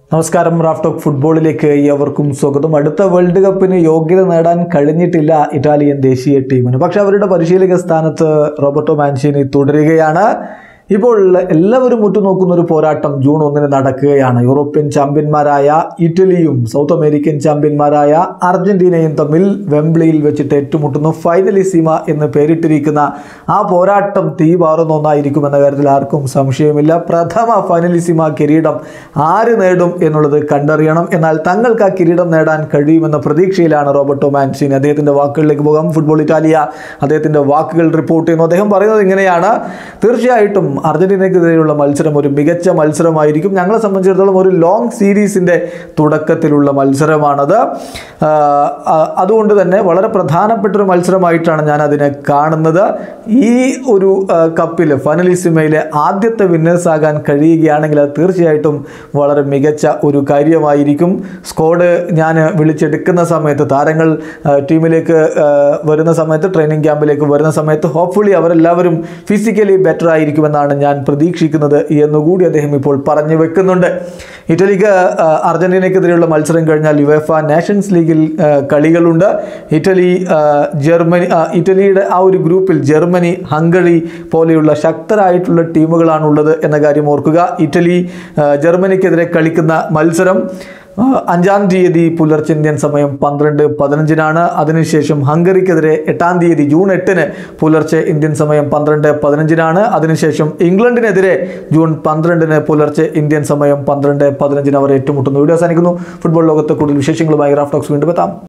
നമസ്കാരം Raf talk ഫുട്ബോളിലേക്ക് ഏവർക്കും സ്വാഗതം അടുത്ത വേൾഡ് കപ്പിന് യോഗ്യത നേടാൻ കഴിഞ്ഞിട്ടില്ല ഇറ്റാലിയൻ ദേശീയ ടീമിന് പക്ഷെ അവരുടെ പരിശീലക സ്ഥാനത്ത് റോബർട്ടോ മാൻഷിനി തുടരുകയാണ് ഇപ്പോൾ എല്ലാവരും ഉറ്റുനോക്കുന്ന ഒരു പോരാട്ടം ജൂൺ ഒന്നിന് നടക്കുകയാണ് യൂറോപ്യൻ ചാമ്പ്യന്മാരായ ഇറ്റലിയും സൗത്ത് അമേരിക്കൻ ചാമ്പ്യന്മാരായ അർജന്റീനയും തമ്മിൽ വെംബ്ലിയിൽ വെച്ചിട്ട് ഏറ്റുമുട്ടുന്നു ഫൈനലിസിമ എന്ന് പേരിട്ടിരിക്കുന്ന ആ പോരാട്ടം തീ പാറുന്ന ഒന്നായിരിക്കുമെന്ന കാര്യത്തിൽ ആർക്കും സംശയമില്ല പ്രഥമ ഫൈനലിസിമ കിരീടം ആര് നേടും എന്നുള്ളത് കണ്ടറിയണം എന്നാൽ തങ്ങൾക്ക് ആ കിരീടം നേടാൻ കഴിയുമെന്ന പ്രതീക്ഷയിലാണ് റോബർട്ടോ മാൻസിനി അദ്ദേഹത്തിൻ്റെ വാക്കുകളിലേക്ക് പോകാം ഫുട്ബോൾ ഇറ്റാലിയ അദ്ദേഹത്തിൻ്റെ വാക്കുകൾ റിപ്പോർട്ട് ചെയ്യുന്നു അദ്ദേഹം പറയുന്നത് ഇങ്ങനെയാണ് തീർച്ചയായിട്ടും അർജന്റീനയ്ക്കെതിരെയുള്ള മത്സരം ഒരു മികച്ച മത്സരമായിരിക്കും ഞങ്ങളെ സംബന്ധിച്ചിടത്തോളം ഒരു ലോങ് സീരീസിൻ്റെ തുടക്കത്തിലുള്ള മത്സരമാണത് ആ, ആ, അതുകൊണ്ട് തന്നെ വളരെ പ്രധാനപ്പെട്ട ഒരു മത്സരമായിട്ടാണ് ഞാൻ അതിനെ കാണുന്നത് ഈ ഒരു ആ, കപ്പിൽ ഫൈനലിസിമയിലെ ആദ്യത്തെ വിന്നേഴ്സ് ആകാൻ കഴിയുകയാണെങ്കിൽ അത് തീർച്ചയായിട്ടും വളരെ മികച്ച ഒരു കാര്യമായിരിക്കും സ്ക്വാഡ് ഞാൻ വിളിച്ചെടുക്കുന്ന സമയത്ത് താരങ്ങൾ ആ, ടീമിലേക്ക് ആ, വരുന്ന സമയത്ത് ട്രെയിനിങ് ക്യാമ്പിലേക്ക് വരുന്ന സമയത്ത് ഹോപ്പ്ഫുള്ളി അവരെല്ലാവരും ഫിസിക്കലി ബെറ്റർ ആയിരിക്കുമെന്നാണ് ഞാൻ പ്രതീക്ഷിക്കുന്നത് എന്നുകൂടി അദ്ദേഹം ഇപ്പോൾ പറഞ്ഞു വെക്കുന്നുണ്ട് ഇറ്റലിക്ക് ആ, അർജന്റീനയ്ക്കെതിരെയുള്ള മത്സരം കഴിഞ്ഞാൽ യുവേഫ നാഷൻസ് ലീഗിൽ ആ, കളികളുണ്ട് ഇറ്റലി ആ, ജർമ്മനി ആ, ഇറ്റലിയുടെ ആ ഒരു ഗ്രൂപ്പിൽ ജർമ്മനി ഹംഗറി പോലെയുള്ള ശക്തരായിട്ടുള്ള ടീമുകളാണുള്ളത് എന്ന കാര്യം ഓർക്കുക ഇറ്റലി ആ, ജർമ്മനിക്കെതിരെ കളിക്കുന്ന മത്സരം ആ, അഞ്ചാം തീയതി പുലർച്ചെ ഇന്ത്യൻ സമയം പന്ത്രണ്ട് പതിനഞ്ചിനാണ് അതിനുശേഷം ഹംഗറിക്കെതിരെ എട്ടാം തീയതി ജൂൺ എട്ടിന് പുലർച്ചെ ഇന്ത്യൻ സമയം പന്ത്രണ്ട് പതിനഞ്ചിനാണ് അതിനുശേഷം ഇംഗ്ലണ്ടിനെതിരെ ജൂൺ പന്ത്രണ്ടിന് പുലർച്ചെ ഇന്ത്യൻ സമയം പന്ത്രണ്ട് പതിനഞ്ചിന് അവർ ഏറ്റുമുട്ടുന്നു വീഡിയോ അവസാനിക്കുന്നു ഫുട്ബോൾ ലോകത്തെ കൂടുതൽ വിശേഷങ്ങളുമായി റാഫ്റ്റോക്സ് വീണ്ടും എത്താം